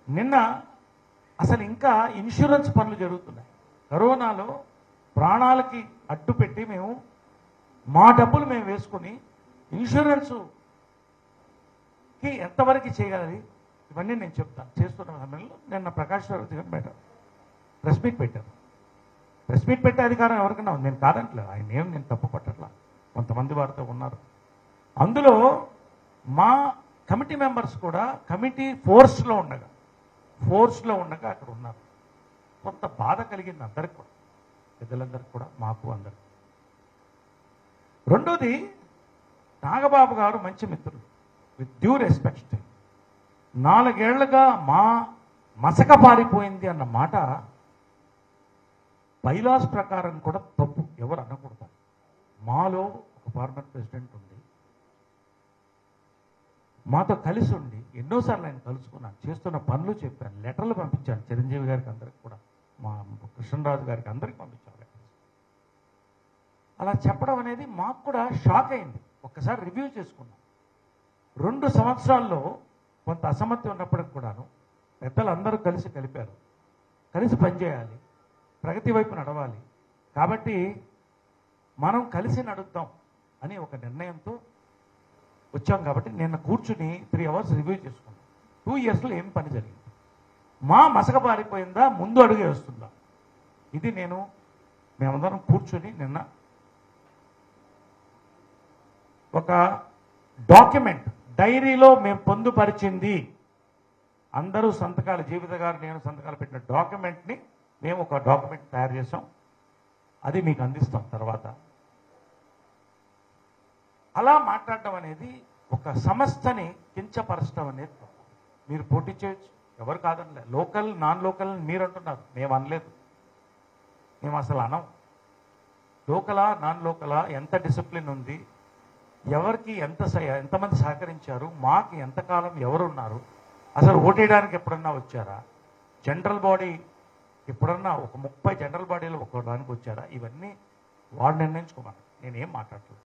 నిన్న అసలు ఇంకా ఇన్సూరెన్స్ పనులు జరుగుతున్నాయి కరోనాలో ప్రాణాలకి అడ్డు పెట్టి మేము మా డబ్బులు మేము వేసుకుని ఇన్సూరెన్సు కి ఎంతవరకు చేయగలది ఇవన్నీ నేను చెప్తాను చేస్తున్న సమయంలో నిన్న ప్రకాష్ రావు గారు పెట్టారు ప్రెస్ మీట్ పెట్టారు ప్రెస్ మీట్ పెట్టే అధికారం ఎవరికైనా ఉంది నేను కాదంటలేదు ఆయన ఏం నేను తప్పు పట్టట్లా కొంతమంది వారితో ఉన్నారు అందులో మా కమిటీ మెంబర్స్ కూడా కమిటీ ఫోర్స్లో ఉండగా ఫోర్స్లో ఉండగా అక్కడ ఉన్నారు కొంత బాధ కలిగింది అందరికి కూడా పెద్దలందరికీ కూడా మాకు అందరికి రెండోది నాగబాబు గారు మంచి మిత్రులు విత్ డ్యూ రెస్పెక్ట్ నాలుగేళ్లుగా మా మసక పారిపోయింది అన్న మాట బైలాస్ ప్రకారం కూడా తప్పు ఎవరు అనకూడదు మాలో ఒక ఫార్మర్ ప్రెసిడెంట్ ఉంది మాతో కలిసి ఉండి ఎన్నోసార్లు ఆయన కలుసుకున్నాను చేస్తున్న పనులు చెప్పాను లెటర్లు పంపించాను చిరంజీవి గారికి అందరికి కూడా మా కృష్ణరాజు గారికి అందరికి పంపించాను letters. అలా చెప్పడం అనేది మాకు కూడా షాక్ అయింది ఒక్కసారి రివ్యూ చేసుకున్నాం రెండు సంవత్సరాల్లో కొంత అసమర్థి ఉన్నప్పటికి కూడాను పెద్దలు అందరూ కలిసి కలిపారు కలిసి పనిచేయాలి ప్రగతి వైపు నడవాలి కాబట్టి మనం కలిసి నడుద్దాం అని ఒక నిర్ణయంతో వచ్చాం కాబట్టి నిన్న కూర్చుని త్రీ అవర్స్ రివ్యూ చేసుకున్నాం టూ ఇయర్స్లో ఏం పని జరిగింది మా మసక పారిపోయిందా ముందు అడుగే వస్తుందా ఇది నేను మేమందరం కూర్చుని నిన్న ఒక డాక్యుమెంట్ డైరీలో మేము పొందుపరిచింది అందరూ సంతకాలు జీవిత గారు నేను సంతకాలు పెట్టిన డాక్యుమెంట్ని మేము ఒక డాక్యుమెంట్ తయారు చేసాం అది మీకు అందిస్తాం తర్వాత అలా మాట్లాడటం అనేది ఒక సంస్థని కించపరచడం అనేది తప్పు. మీరు పోటీ చేయొచ్చు ఎవరు కాదనలే లోకల్ నాన్ లోకల్ అని మీరు అంటున్నారు మేము అనలేదు మేము అసలు అనం లోకలా నాన్ లోకలా ఎంత డిసిప్లిన్ ఉంది ఎవరికి ఎంత సహ- ఎంతమంది సహకరించారు మాకు ఎంతకాలం ఎవరున్నారు అసలు ఓటేయడానికి ఎప్పుడన్నా వచ్చారా జనరల్ బాడీ ఎప్పుడన్నా ఒక ముప్పై జనరల్ బాడీలో ఒక దానికి వచ్చారా ఇవన్నీ వాడు నిర్ణయించుకోమని నేనేం మాట్లాడలేదు